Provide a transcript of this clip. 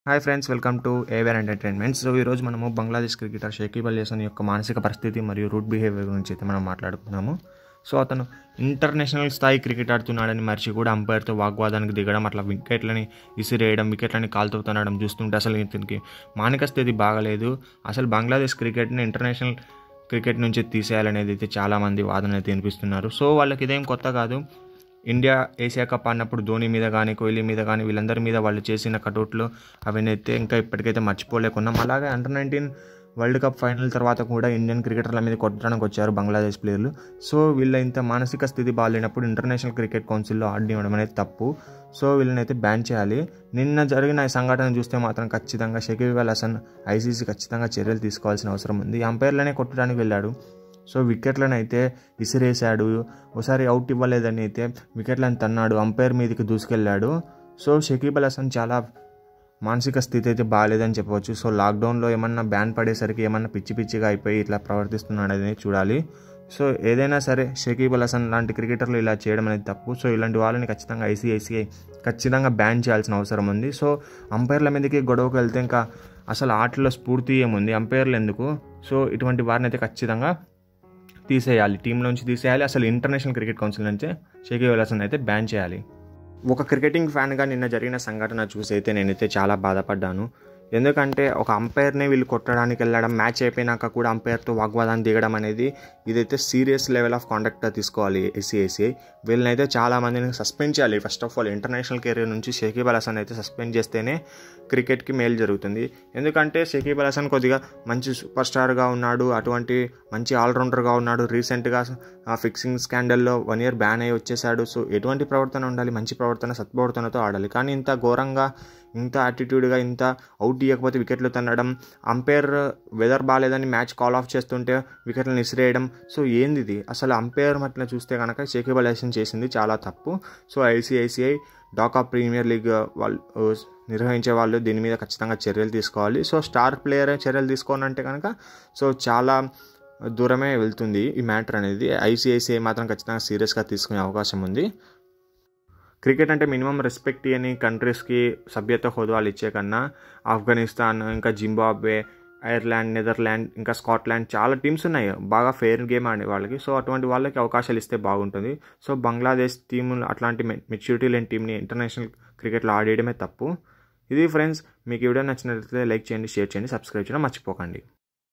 hi friends welcome to aware entertainment so ఈరోజు మనము Bangladesh cricketer Shakib Al Hasan యొక్క మానసిక పరిస్థితి మరియు రూట్ బిహేవియర్ గురించి అయితే మనం మాట్లాడుకున్నాము సో అతను ఇంటర్నేషనల్ స్థాయి క్రికెట్ ఆడుతున్నాడని మర్చి కూడా అంపైర్తో వాగ్వాదానికి దిగడం అట్లా వికెట్లని విసిరేయడం వికెట్లని కాలుతో తనడం చూస్తుంటే అసలు ఇతనికి మానసిక స్థితి బాగలేదు అసలు బంగ్లాదేశ్ క్రికెట్ని ఇంటర్నేషనల్ క్రికెట్ నుంచి తీసేయాలనేది అయితే చాలామంది వాదన అయితే వినిపిస్తున్నారు సో వాళ్ళకి ఇదేం కొత్త కాదు ఇండియా ఏషియా కప్ ఆడినప్పుడు ధోని మీద కానీ కోహ్లీ మీద కానీ వీళ్ళందరి మీద వాళ్ళు చేసిన కటౌట్లు అవన్నైతే ఇంకా ఇప్పటికైతే మర్చిపోలేకున్నాం అలాగే under nineteen world cup final తర్వాత కూడా ఇండియన్ క్రికెటర్ల మీద కొట్టడానికి వచ్చారు బంగ్లాదేశ్ ప్లేయర్లు సో వీళ్ళ ఇంత మానసిక స్థితి బాగాలేనప్పుడు ఇంటర్నేషనల్ క్రికెట్ కౌన్సిల్లో ఆడినివ్వడం అనేది తప్పు సో వీళ్ళని అయితే బ్యాన్ చేయాలి నిన్న జరిగిన ఈ సంఘటన చూస్తే మాత్రం ఖచ్చితంగా షకీబ్ అల్ హసన్ ఐసీసీ ఖచ్చితంగా చర్యలు తీసుకోవాల్సిన అవసరం ఉంది అంపైర్లనే కొట్టడానికి వెళ్ళాడు సో వికెట్లను అయితే విసిరేశాడు ఒకసారి అవుట్ ఇవ్వలేదని అయితే వికెట్లను తన్నాడు అంపైర్ మీదకి దూసుకెళ్ళాడు సో షకీబ్ అల్ హసన్ చాలా మానసిక స్థితి అయితే బాగాలేదని చెప్పవచ్చు సో లాక్డౌన్లో ఏమన్నా బ్యాన్ పడేసరికి ఏమన్నా పిచ్చి పిచ్చిగా అయిపోయి ఇట్లా ప్రవర్తిస్తున్నాడు అనేది చూడాలి సో ఏదైనా సరే షకీబ్ అల్ హసన్ లాంటి క్రికెటర్లు ఇలా చేయడం అనేది తప్పు సో ఇలాంటి వాళ్ళని ఖచ్చితంగా ఐసీఐసీఐ ఖచ్చితంగా బ్యాన్ చేయాల్సిన అవసరం ఉంది సో అంపైర్ల మీదకి గొడవకు వెళ్తే ఇంకా అసలు ఆటలో స్ఫూర్తి ఏముంది అంపైర్లు ఎందుకు సో ఇటువంటి వారిని అయితే ఖచ్చితంగా తీసేయాలి టీం నుంచి తీసేయాలి అసలు ఇంటర్నేషనల్ క్రికెట్ కౌన్సిల్ నుంచి షకీబ్ అల్ హసన్ అయితే బ్యాన్ చేయాలి ఒక క్రికెటింగ్ ఫ్యాన్గా నిన్న జరిగిన సంఘటన చూసి అయితే నేనైతే చాలా బాధపడ్డాను ఎందుకంటే ఒక అంపైర్ని వీళ్ళు కొట్టడానికి వెళ్ళడం మ్యాచ్ అయిపోయినాక కూడా అంపైర్తో వాగ్వాదాన్ని దిగడం అనేది ఇదైతే సీరియస్ లెవెల్ ఆఫ్ కాండక్ట్గా తీసుకోవాలి ఎస్సీఐసీఐ వీళ్ళనైతే చాలా మందిని సస్పెండ్ చేయాలి first of all international career నుంచి షకీబ్ అల్ హసన్ అయితే సస్పెండ్ చేస్తేనే క్రికెట్కి మేలు జరుగుతుంది ఎందుకంటే షకీబ్ అల్ హసన్ కొద్దిగా మంచి సూపర్ స్టార్గా ఉన్నాడు అటువంటి మంచి ఆల్రౌండర్గా ఉన్నాడు రీసెంట్గా ఫిక్సింగ్ స్కాండల్లో వన్ ఇయర్ బ్యాన్ అయ్యి వచ్చేసాడు సో ఎటువంటి ప్రవర్తన ఉండాలి మంచి ప్రవర్తన సత్ప్రవర్తనతో ఆడాలి కానీ ఇంత ఘోరంగా ఇంత యాటిట్యూడ్గా ఇంత అవుట్ ఇవ్వకపోతే వికెట్లు తన్నడం అంపైర్ వెదర్ బాగాలేదని మ్యాచ్ కాల్ ఆఫ్ చేస్తుంటే వికెట్లను విసిరేయడం సో ఏంది ఇది అసలు అంపైర్ మట్ల చూస్తే కనుక షేకేబ్ అల్ హసన్ చేసింది చాలా తప్పు so ICICI Dhaka premier league వాళ్ళు నిర్వహించే వాళ్ళు దీని మీద ఖచ్చితంగా చర్యలు తీసుకోవాలి సో స్టార్ ప్లేయర్ చర్యలు తీసుకోనంటే కనుక సో చాలా దూరమే వెళ్తుంది ఈ మ్యాటర్ అనేది ఐసీఐసీఐ మాత్రం ఖచ్చితంగా సీరియస్గా తీసుకునే అవకాశం ఉంది క్రికెట్ అంటే మినిమం రెస్పెక్ట్ అని కంట్రీస్కి సభ్యత హోదాలు ఇచ్చే కన్నా ఆఫ్ఘనిస్తాన్ ఇంకా జింబాబ్వే ఐర్లాండ్ నెదర్లాండ్ ఇంకా స్కాట్లాండ్ చాలా టీమ్స్ ఉన్నాయి బాగా ఫెయిర్ గేమ్ ఆడే వాళ్ళకి సో అటువంటి వాళ్ళకి అవకాశాలు ఇస్తే బాగుంటుంది సో బంగ్లాదేశ్ టీమ్ అట్లాంటి మెచ్యూరిటీ లేని టీంని ఇంటర్నేషనల్ క్రికెట్లో ఆడేయడమే తప్పు ఇది ఫ్రెండ్స్ మీకు వీడియో నచ్చినట్లయితే లైక్ చేయండి షేర్ చేయండి సబ్స్క్రైబ్ చేయడం మర్చిపోకండి